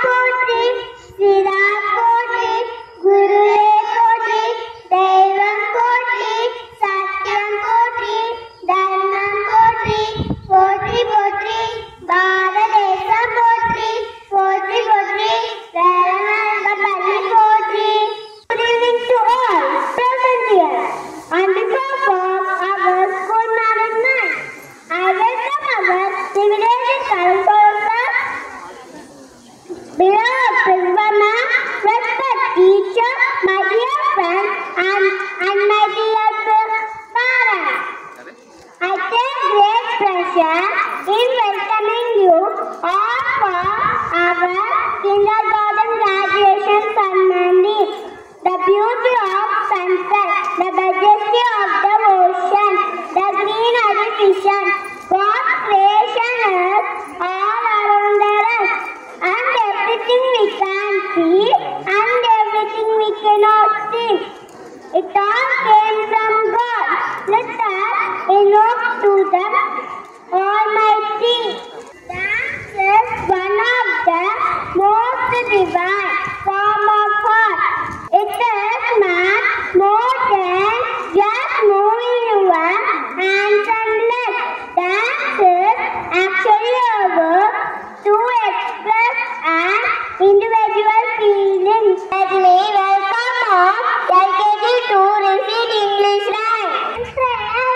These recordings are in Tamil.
போற்றி சிரா போற்றி குருவே போற்றி தெய்வம் போற்றி சத்தியம் போற்றி தர்மம் போற்றி போற்றி போற்றி பாரதேசம் போற்றி போற்றி போற்றி வேலநாயகப்பள்ளி போற்றி Good evening to all present here. On behalf of our school management, I welcome our divination council Beloved principal ma'am, respect teacher, my dear friends, and, and my dear parents. I take great pleasure in welcoming you all for our kindergarten graduation ceremony. The beauty of sunset, the majesty of the ocean, the greenery vision, God's creation is all around us, and everything we can see and everything we cannot see. It all came from God. Let us invoke to the Almighty. Dance is one of the most divine form of art. It is much more than just moving your hands and legs. Dance is actually a work to express an individual feelings. Let me welcome all LKG to receive English line.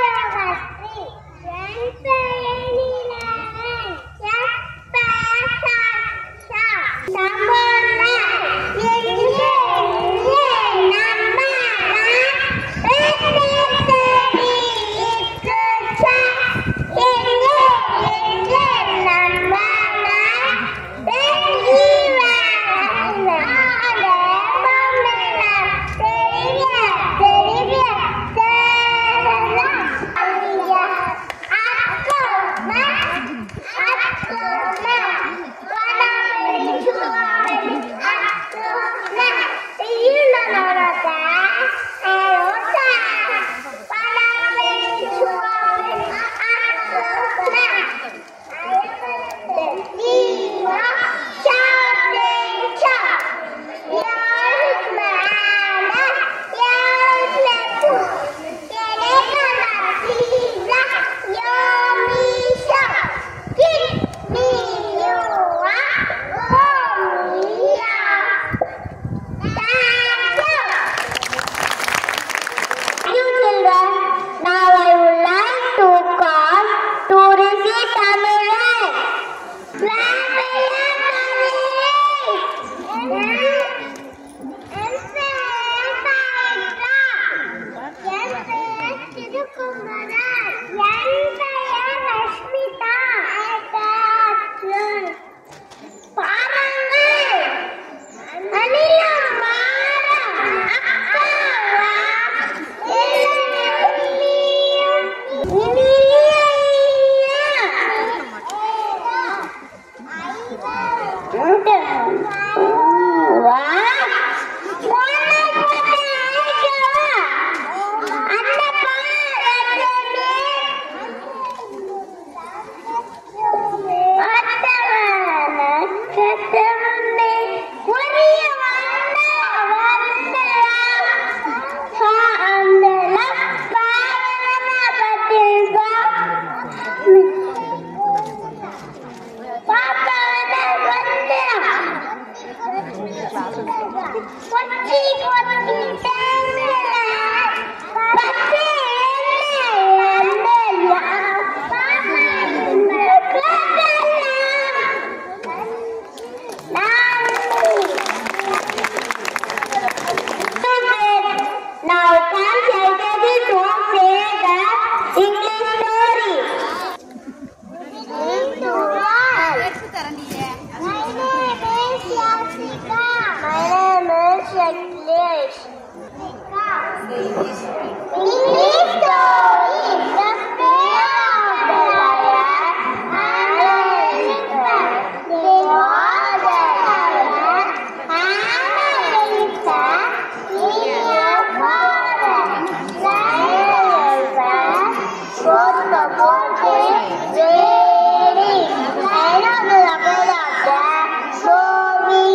Thank you, children. Now I would like to call to receive Tamilan. பாருங்கள் அனிலம் மாறம் அக்காவா Now come Chaitanya to say the English story. My name is Yasika. My name is Shaklesh. English story. The fear of the lion and the elephant. There was a lion and an elephant in a forest. The elephant was the very I know the opposite of that. So we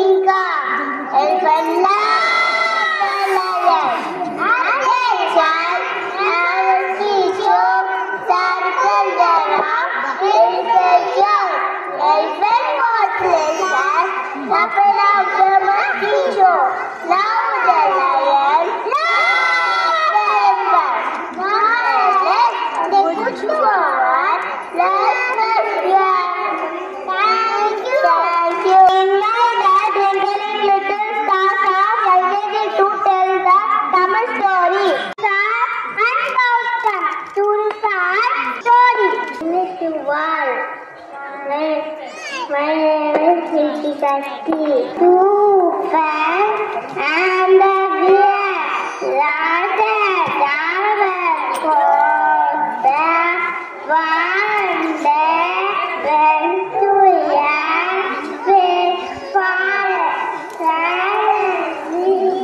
two fans, and a beer. Larger than for the one day went to young fish forest. Silently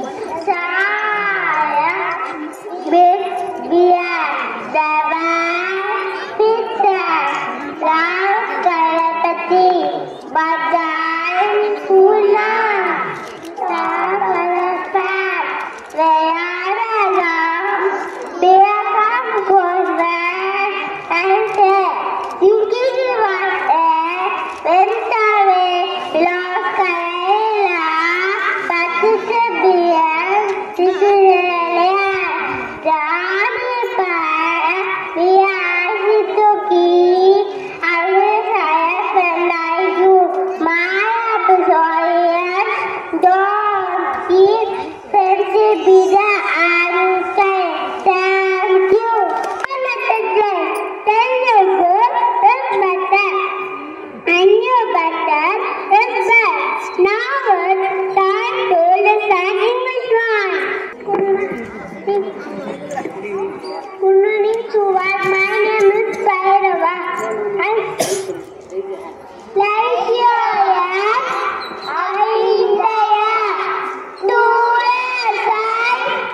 silent with beer. The one picture love telepathy. Badan pulang. Terlepas. Realah biarkan korban ente. Tinggi di mata. Bentare. Lokailah. Batu sebiar. Sisilelah. Dari pada. Biar hituki. Alir saya penayu. Maya bersoyan. Doki. Versi bida anukai. Thank you. Another Thank you, good. It's better. And your butter is best. Now it's time to listen English one. Good morning to what my name is Bhairava. And like your yes, I there. To a side,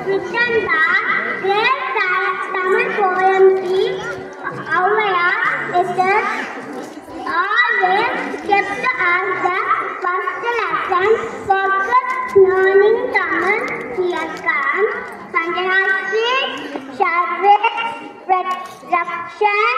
written the great Ta- Tamil poem Auvaya Esther always kept as the first lesson for learning Tamil. Here comes Sanjanashi Sharvik Rakshan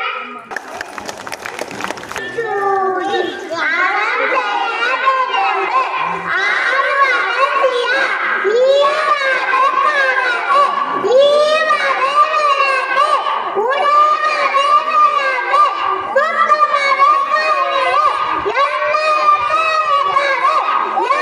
Chudi Aram Sayadagande Aru Arasiya Iya Adakare Iya Adakare Uda Adakare Sutta Adakare Yanna Adakare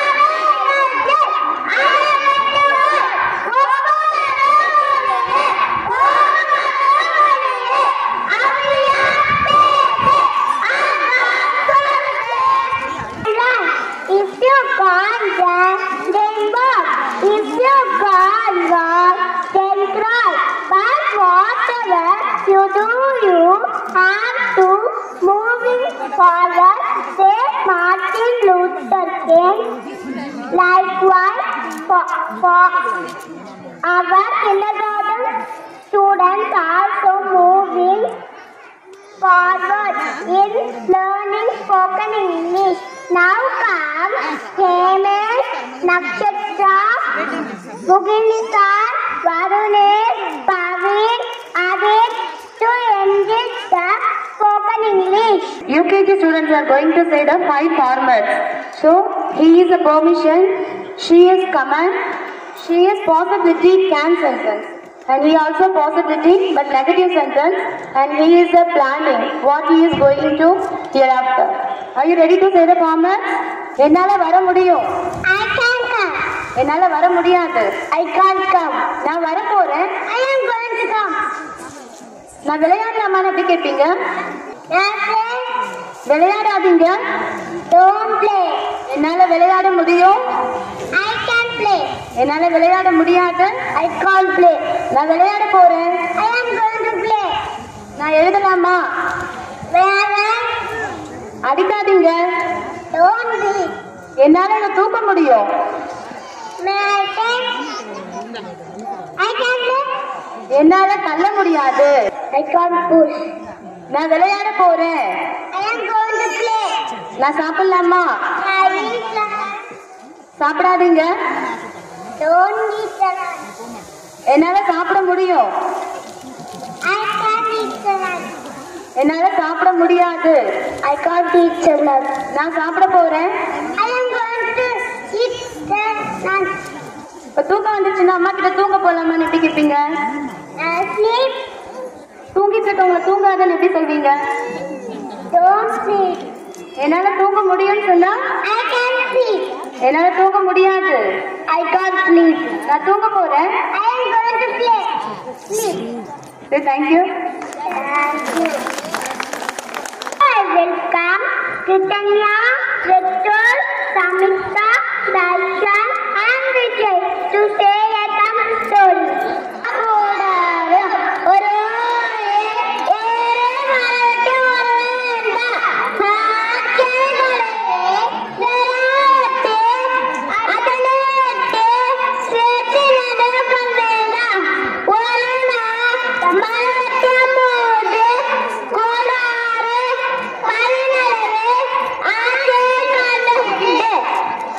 If you can't dance, then walk. If you can't walk, then crawl. But whatever you do, you have to moving forward. Say Martin Luther King. Likewise, for, for our kindergarten students also moving forward in learning spoken English. Now come Hemesh, Nakshatra, Muginisar, Varunesh, Pavin, Adit to enrich the spoken English. UKG students are going to say the five formats. So, he is a permission, she is command, she is possibility, can sentence. And he also possibility but negative sentence and he is the planning what he is going to hereafter. Are you ready to say the formats? என்னால வர முடியும் I can come. என்னால வர முடியாது I can't come. நான் வர போறேன் I am going to come. நான் விளையாடலாமான்னு எப்படி கேட்பீங்க Now play. விளையாடாதீங்க Don't play. என்னால விளையாட முடியும் I can play. என்னால விளையாட முடியாது I can't play. நான் விளையாட போறேன் I am going to play. நான் எழுதலாமா Where அடிக்காதீங்க Don't be. என்னால இதை தூக்க முடியும் May I take? I can play. என்னால தள்ள முடியாது I can't push. நான் விளையாட போறேன் I am going to play. நான் சாப்பிடலாமா I eat salad. சாப்பிடாதீங்க Don't eat salad. என்னால சாப்பிட முடியும் I can't eat salad. என்னால சாப்பிட முடியாது I can't eat salad. நான் சாப்பிட போறேன் I am going to eat salad. இப்ப தூக்கம் வந்துச்சுன்னா அம்மா கிட்ட தூங்க போலாமான்னு எப்படி கேட்பீங்க I sleep. தூங்கிட்டு இருக்கவங்களை தூங்காதன்னு எப்படி சொல்வீங்க Don't sleep. என்னால தூங்க முடியும்னு சொன்னா I can sleep. என்னால தூங்க முடியாது I can't sleep. நான் தூங்க போறேன் I am going to play. Sleep. Thank you Thank you. I welcome Titania, Victor, Samita, Darshan and Vijay to say a Tamil story. கூடாது. ஒரு ஏறு மரத்து வருவேண்டா. ஆச்சைகளே நிறாத்து, அதனேத்து, சேர்த்து நடுக்கம் வேண்டாம். ஒரு நாள் மரத்தமோடு கோளாறு பதினேழு ஆசை கண்டு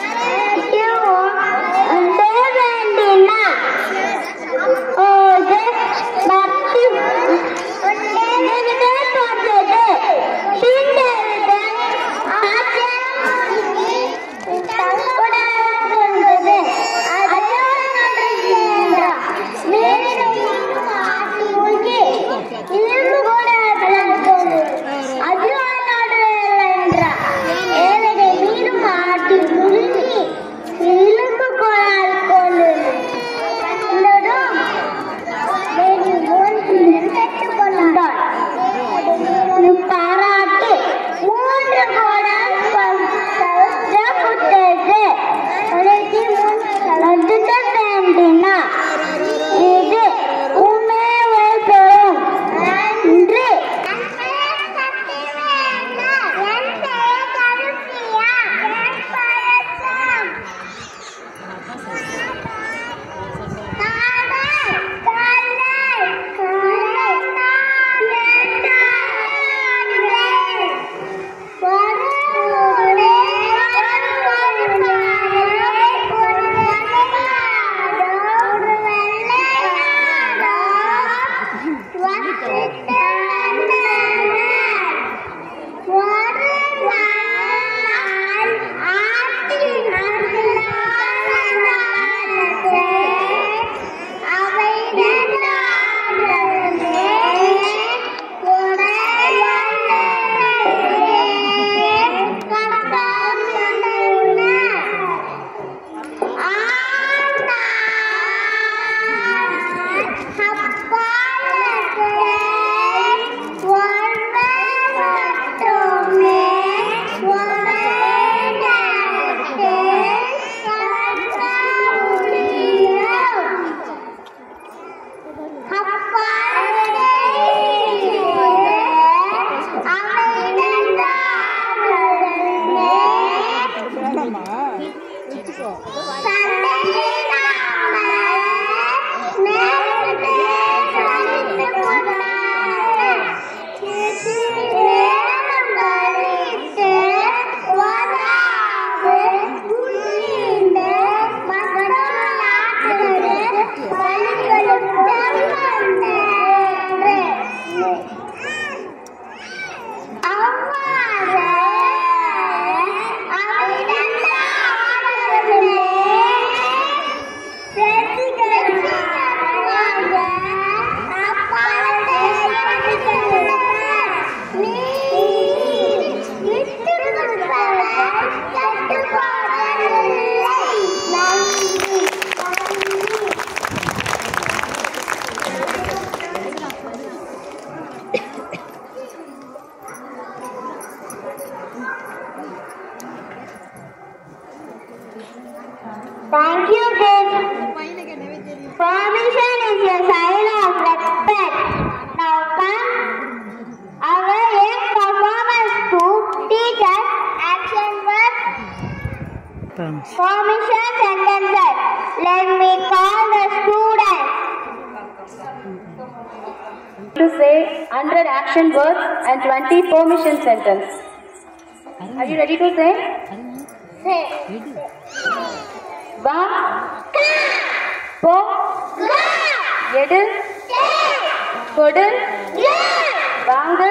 say 100 action words and 20 permission sentence. Are you ready to say? வா போ எடு கொடு வாங்கு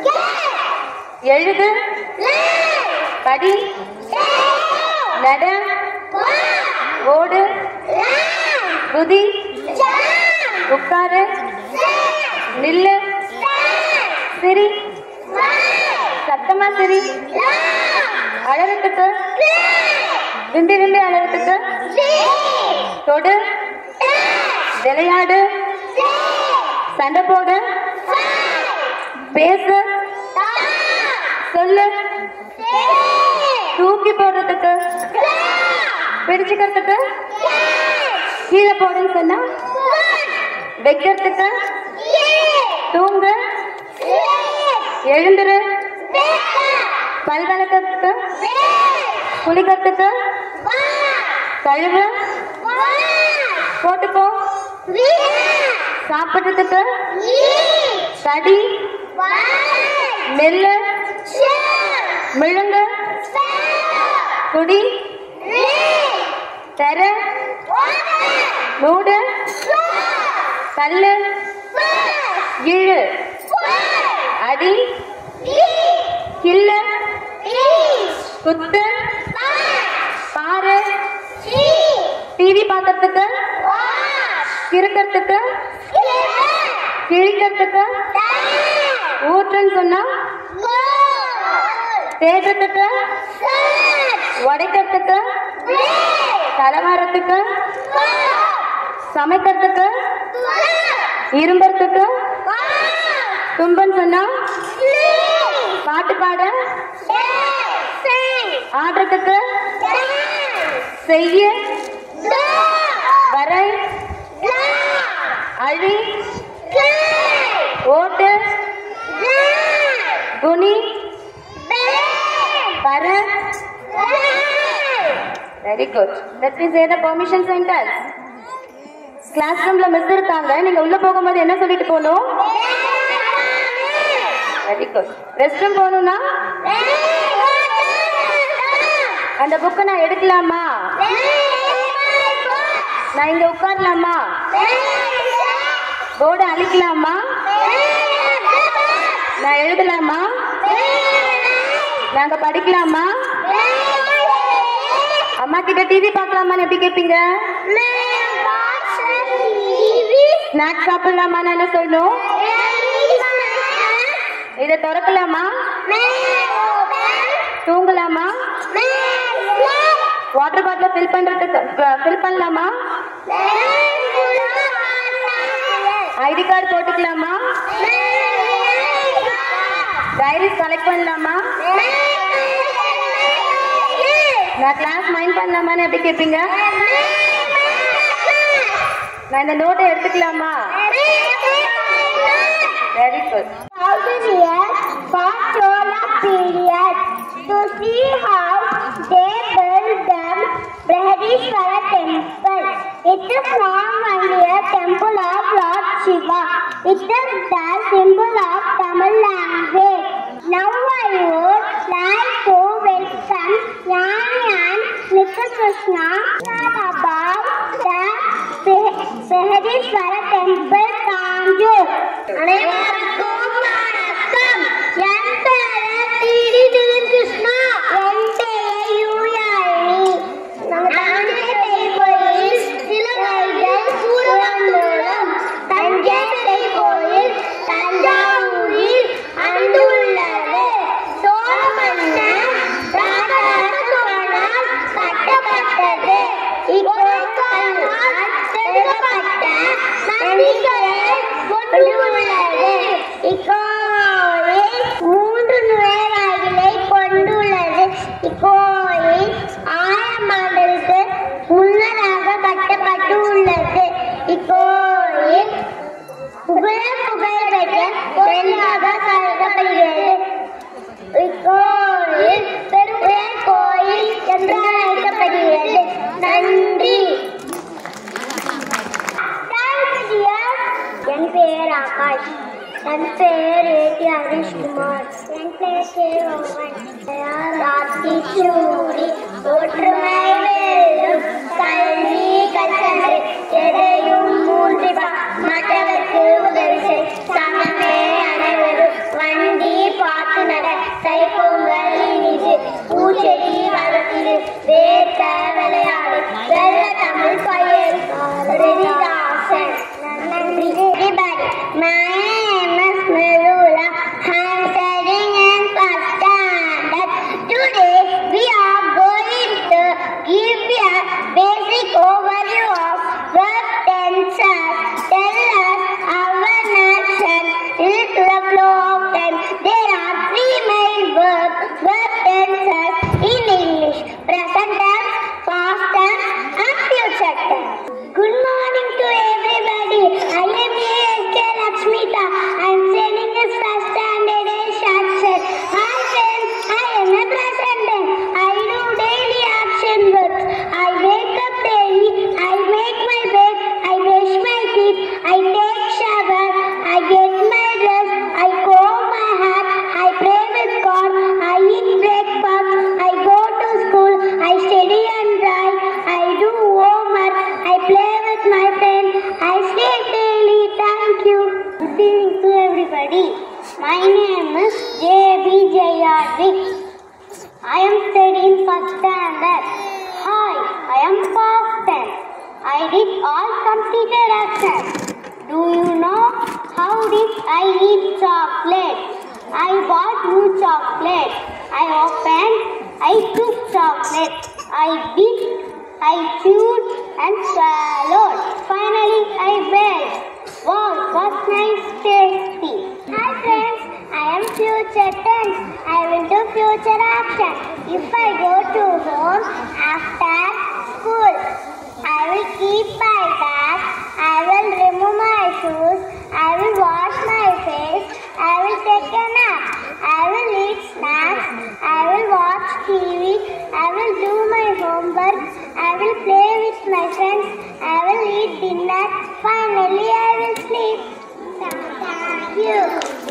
எழுது படி நட ஓடு குதி உட்காரு நில்லு சிரி சத்தமா சிரி அழறதுக்கு விம்பி விம்பி அழறதுக்கு தொடு விளையாடு சண்டை போடு பேசு சொல்லு தூக்கி போடுறதுக்கு பிடிச்சுக்கிறதுக்கு கீழே போடுன்னு சொன்னா வைக்கிறதுக்கு தூங்கு எழுந்துரு பல் விளக்கிறதுக்கு குளிக்கிறதுக்கு கழுவு போட்டுக்கோ சாப்பிட்றதுக்கு கடி நெல்லு மிழுங்கு குடி தர மூடு கல்லு இழு அடி கில்லு குத்து பாரு டிவி பார்க்கறதுக்கு கிறுக்கிறதுக்கு கிழிக்கிறதுக்கு ஊற்றுன்னு சொன்னா தேடுறதுக்கு உடைக்கிறதுக்கு தலைவாரத்துக்கு சமைக்கிறதுக்கு இரும்புறதுக்கு தும்பன்னு சொன்னா பாட்டு பாட ஆடுறதுக்கு செய்ய வரை அழி ஓட்டு குனி பர very good let me say the permission sentence class ரூம்ல மிஸ் இருக்காங்க நீங்க உள்ள போகும்போது என்ன சொல்லிட்டு போகணும் வெரி குட் ரெஸ்ட் ரூம் போகணும்னா அந்த புக்கை நான் எடுக்கலாமா நான் இங்க உட்காரலாமா போர்டு அழிக்கலாமா நான் எழுதலாமா நாங்க படிக்கலாமா அம்மா கிட்ட டிவி பார்க்கலாமான்னு எப்படி கேட்பீங்க ஸ்நாக்ஸ் சாப்பிடலாமான்னு என்ன சொல்லணும் இதை திறக்கலாமா தூங்கலாமா வாட்டர் பாட்டில் ஃபில் பண்றதுக்கு ஃபில் பண்ணலாமா ஐடி கார்டு போட்டுக்கலாமா டைரிஸ் கலெக்ட் பண்ணலாமா நான் கிளாஸ் மைண்ட் பண்ணலாமான்னு எப்படி கேட்பீங்க நான் இந்த நோட்டை எடுத்துக்கலாமா very good Thousand years for solar period to see how they built them Brihadishwara temple. It is not only a temple of Lord Shiva. It is the symbol of Tamil language. Now I would like to welcome Yan and Mr. Krishna about the Brihadishwara temple Tanjore. அனைவருக்கும் வணக்கம் என் பெயர் திரு கிருஷ்ணா என் பெயர் யூயாழி தஞ்சை கோயில் சிலகைகள் சூழந்தோறும் தஞ்சை கோயில் தஞ்சாவூரில் அண்டுள்ளது சோழ மன்னர் ராஜராஜ சோழனால் கட்டப்பட்டது இக்கோயிலால் செதுக்கப்பட்ட நந்திகளை கொண்டுள்ளது இக்கோயில் மூன்று நுழைவாயிலை கொண்டுள்ளது இக்கோயில் ஆயிரம் ஆண்டுகளுக்கு முன்னதாக கட்டப்பட்டு உள்ளது இக்கோயில் புகழ புகழ் பெற்ற கோயிலாக கருதப்படுகிறது இக்கோயில் பெருமையான கோயில் என்று அழைக்கப்படுகிறது நன்றி என் பெயர் ஆகாஷ் என் பெயர் ஏடி ஹரிஷ்குமார் என் பெயர் கே ரோமன் ராத்தி சூடி ஒற்றுமை வெல்லும் கல்வி கற்றன்று எதையும் மூன்றி பா மற்றவர்க்கு உதவி செய் சமமே அனைவரும் வண்டி பார்த்து நட தைப்பொங்கல் இனிது பூச்செடி வளர்த்திடு வேர்க்க விளையாடு வெள்ள தமிழ் பயிர் ரெடிதாசன் Everybody, my name is Merula. I'm studying in first standard. Today we are going to give you a basic overview of verb tenses. Tell us our action is the flow of them. There are three main verbs, verb tenses in English: present tense, past tense, and future tense. Good morning to everybody. I am A.K. Lakshmita. I am studying this first standard in Shakshan. Hi friends, I am a present tense. I do daily action verbs. I wake up daily. I make my bed. I brush my teeth. I take shower. I get my dress. I comb my hair. I pray with God. I eat breakfast. I go to school. I study and write. I do homework. I play with my friends. I sleep daily. Thank you. Good evening to everybody. My name is J.B. Jayadri. I am studying first standard. Hi, I am past tense. I did all completed actions. Do you know how did I eat chocolate? I bought new chocolate. I opened. I took chocolate. I bit. I chewed and swallowed. Finally, I begged. Wow, was nice tasty. Hi friends, I am future tense. I will do future action. If I go to home after school, I will keep my bag. I will remove my shoes. I will wash my face. I will take a nap. I will eat snacks. I will watch TV. I will do my homework. I will play with my friends. I will eat dinner. Finally, I will sleep. Thank you.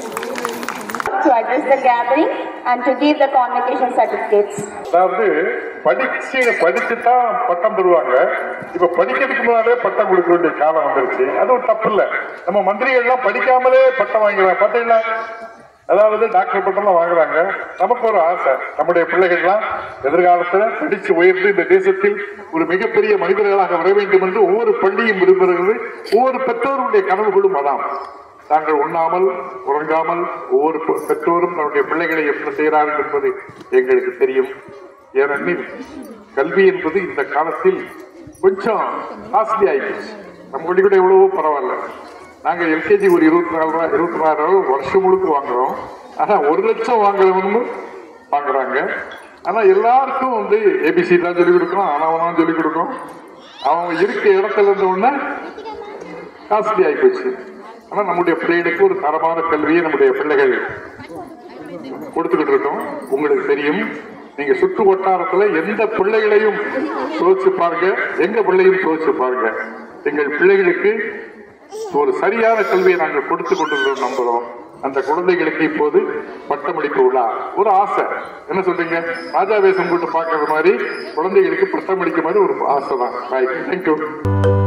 To address the gathering and to give the convocation certificates. அதாவது படிச்சு படிச்சு தான் பட்டம் பெறுவாங்க இப்ப படிக்கிறதுக்கு முன்னாலே பட்டம் கொடுக்க வேண்டிய காலம் வந்துருச்சு அது ஒரு தப்பு இல்ல நம்ம மந்திரிகள்லாம் படிக்காமலே பட்டம் வாங்கிறாங்க பாத்தீங்களா அதாவது டாக்டர் பட்டம்லாம் வாங்குறாங்க நமக்கு ஒரு ஆசை நம்முடைய பிள்ளைகள்லாம் எதிர்காலத்துல படிச்சு உயர்ந்து இந்த தேசத்தில் ஒரு மிகப்பெரிய மனிதர்களாக வர வேண்டும் என்று ஒவ்வொரு பள்ளியும் விரும்புகிறது ஒவ்வொரு பெற்றோருடைய கனவுகளும் அதான் தாங்கள் உண்ணாமல் உறங்காமல் ஒவ்வொரு பெ- பெற்றோரும் தன்னுடைய பிள்ளைகளை எப்படி செய்கிறார்கள் என்பது எங்களுக்கு தெரியும் ஏனெனில் கல்வி என்பது இந்த காலத்தில் கொஞ்சம் காஸ்ட்லி ஆயிடுச்சு நம்ம பள்ளி கூட எவ்வளவோ பரவாயில்ல நாங்க எல்கேஜி ஒரு இருபத்தி நாலு ரூபா இருபத்தி நாலு ரூபா வருஷம் முழுக்க வாங்குறோம் ஆனா ஒரு லட்சம் வாங்குறவனும் வாங்குறாங்க ஆனா எல்லாருக்கும் வந்து ஏபிசி தான் சொல்லிக் கொடுக்கும் ஆனவனாம் சொல்லிக் கொடுக்கும் அவன் இருக்க இடத்துல இருந்த உடனே காஸ்ட்லி ஆகி போச்சு ஆனா நம்முடைய பிள்ளைகளுக்கு ஒரு தரமான கல்வியை நம்முடைய பிள்ளைகள் கொடுத்துக்கிட்டு இருக்கோம் உங்களுக்கு தெரியும் நீங்க சுற்று வட்டாரத்துல எந்த பிள்ளைகளையும் சோதிச்சு பாருங்க எங்க பிள்ளையும் சோதிச்சு பாருங்க எங்கள் பிள்ளைகளுக்கு ஒரு சரியான கல்வியை நாங்கள் கொடுத்து கொண்டிருக்கிறோம் நம்புறோம் அந்த குழந்தைகளுக்கு இப்போது பட்டமளிப்பு விழா ஒரு ஆசை என்ன சொல்றீங்க ராஜா வேஷம் போட்டு பார்க்கறது மாதிரி குழந்தைகளுக்கு பட்டமளிக்க மாதிரி ஒரு ஆசை தான் தேங்க்யூ